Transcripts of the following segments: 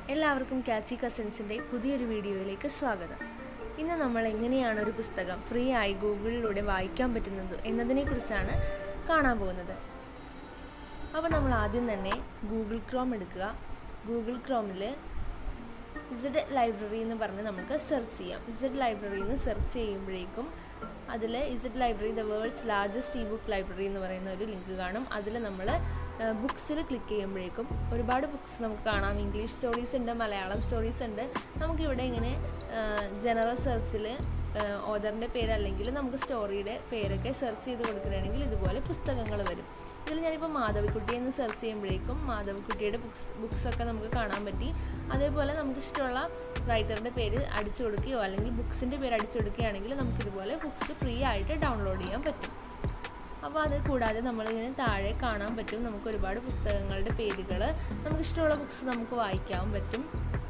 എല്ലാവർക്കും കാച്ചി കസിൻസിൻ്റെ പുതിയൊരു വീഡിയോയിലേക്ക് സ്വാഗതം ഇന്ന് നമ്മൾ എങ്ങനെയാണ് ഒരു പുസ്തകം ഫ്രീ ആയി ഗൂഗിളിലൂടെ വായിക്കാൻ പറ്റുന്നത് എന്നതിനെക്കുറിച്ചാണ് കാണാൻ പോകുന്നത് അപ്പോൾ നമ്മൾ ആദ്യം തന്നെ ഗൂഗിൾ ക്രോം എടുക്കുക ഗൂഗിൾ ക്രോമിൽ ഇസഡ് ലൈബ്രറി എന്ന് പറഞ്ഞ് നമുക്ക് സെർച്ച് ചെയ്യാം ഇസഡ് ലൈബ്രറി എന്ന് സെർച്ച് ചെയ്യുമ്പോഴേക്കും അതിൽ Z library the world's largest e book library എന്ന് പറയുന്ന ഒരു ലിങ്ക് കാണും അതിൽ നമ്മൾ ബുക്സിൽ ക്ലിക്ക് ചെയ്യുമ്പോഴേക്കും ഒരുപാട് ബുക്സ് നമുക്ക് കാണാം ഇംഗ്ലീഷ് സ്റ്റോറീസ് ഉണ്ട് മലയാളം സ്റ്റോറീസ് ഉണ്ട് നമുക്കിവിടെ ഇങ്ങനെ ജനറൽ സെർച്ചിൽ ഓദറിൻ്റെ പേര് അല്ലെങ്കിൽ നമുക്ക് സ്റ്റോറിയുടെ പേരൊക്കെ സെർച്ച് ചെയ്ത് കൊടുക്കുകയാണെങ്കിൽ ഇതുപോലെ പുസ്തകങ്ങൾ വരും ഇതിൽ ഞാനിപ്പോൾ മാധവിക്കുട്ടി എന്ന് സെർച്ച് ചെയ്യുമ്പോഴേക്കും മാധവിക്കുട്ടിയുടെ ബുക്സ് ബുക്സൊക്കെ നമുക്ക് കാണാൻ പറ്റി അതേപോലെ നമുക്ക് ഇഷ്ടമുള്ള റൈറ്ററിൻ്റെ പേര് അടിച്ചു കൊടുക്കുകയോ അല്ലെങ്കിൽ ബുക്സിൻ്റെ പേര് അടിച്ചു കൊടുക്കുകയാണെങ്കിൽ നമുക്കിതുപോലെ ബുക്സ് ഫ്രീ ആയിട്ട് ഡൗൺലോഡ് ചെയ്യാൻ പറ്റും അപ്പോൾ അത് കൂടാതെ നമ്മളിങ്ങനെ താഴെ കാണാൻ പറ്റും നമുക്ക് ഒരുപാട് പുസ്തകങ്ങളുടെ പേരുകൾ നമുക്ക് ഇഷ്ടമുള്ള ബുക്സ് നമുക്ക് വായിക്കാൻ പറ്റും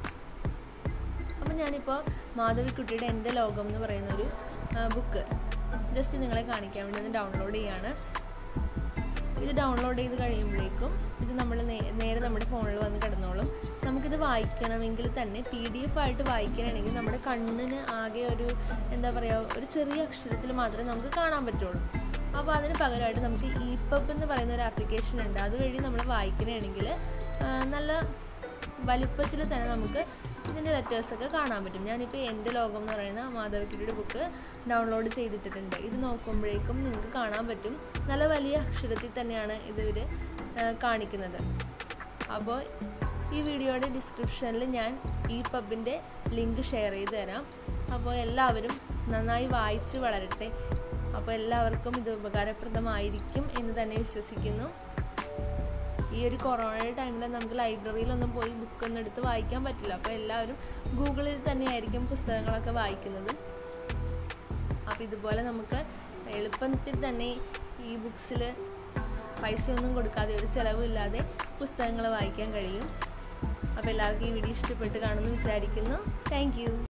അപ്പോൾ ഞാനിപ്പോൾ മാധവിക്കുട്ടിയുടെ എൻ്റെ ലോകം എന്ന് പറയുന്നൊരു ബുക്ക് ജസ്റ്റ് നിങ്ങളെ കാണിക്കാൻ വേണ്ടി ഒന്ന് ഡൗൺലോഡ് ചെയ്യാണ് ഇത് ഡൗൺലോഡ് ചെയ്ത് കഴിയുമ്പോഴേക്കും ഇത് നമ്മൾ നേരെ നമ്മുടെ ഫോണിൽ വന്ന് കിടന്നോളും നമുക്കിത് വായിക്കണമെങ്കിൽ തന്നെ പി ഡി എഫ് ആയിട്ട് വായിക്കണമെങ്കിൽ നമ്മുടെ കണ്ണിന് ആകെ ഒരു എന്താ പറയുക ഒരു ചെറിയ അക്ഷരത്തിൽ മാത്രമേ നമുക്ക് കാണാൻ പറ്റുള്ളൂ അപ്പോൾ അതിന് പകരമായിട്ട് നമുക്ക് ഇ പബ് എന്ന് പറയുന്ന ഒരു ആപ്ലിക്കേഷൻ ഉണ്ട് അതുവഴി നമ്മൾ വായിക്കണമെങ്കിൽ നല്ല വലിപ്പത്തിൽ തന്നെ നമുക്ക് ഇതിൻ്റെ ലെറ്റേഴ്സൊക്കെ കാണാൻ പറ്റും ഞാനിപ്പോൾ എൻ്റെ ലോകം എന്ന് പറയുന്ന മാധവിക്കുട്ടിയുടെ ബുക്ക് ഡൗൺലോഡ് ചെയ്തിട്ടിട്ടുണ്ട് ഇത് നോക്കുമ്പോഴേക്കും നിങ്ങൾക്ക് കാണാൻ പറ്റും നല്ല വലിയ അക്ഷരത്തിൽ തന്നെയാണ് ഇതിവർ കാണിക്കുന്നത് അപ്പോൾ ഈ വീഡിയോയുടെ ഡിസ്ക്രിപ്ഷനിൽ ഞാൻ ഈ പബിൻ്റെ ലിങ്ക് ഷെയർ ചെയ്ത് തരാം അപ്പോൾ എല്ലാവരും നന്നായി വായിച്ച് വളരട്ടെ അപ്പോൾ എല്ലാവർക്കും ഇത് ഉപകാരപ്രദമായിരിക്കും എന്ന് തന്നെ വിശ്വസിക്കുന്നു ഈ ഒരു കൊറോണയുടെ ടൈമിൽ നമുക്ക് ലൈബ്രറിയിലൊന്നും പോയി ബുക്കൊന്നും എടുത്ത് വായിക്കാൻ പറ്റില്ല അപ്പോൾ എല്ലാവരും ഗൂഗിളിൽ തന്നെയായിരിക്കും പുസ്തകങ്ങളൊക്കെ വായിക്കുന്നത് അപ്പോൾ ഇതുപോലെ നമുക്ക് എളുപ്പത്തിൽ തന്നെ ഈ ബുക്സിൽ പൈസയൊന്നും കൊടുക്കാതെ ഒരു ചിലവില്ലാതെ പുസ്തകങ്ങൾ വായിക്കാൻ കഴിയും അപ്പോൾ എല്ലാവർക്കും ഈ വീഡിയോ ഇഷ്ടപ്പെട്ട് കാണുമെന്ന് വിചാരിക്കുന്നു താങ്ക്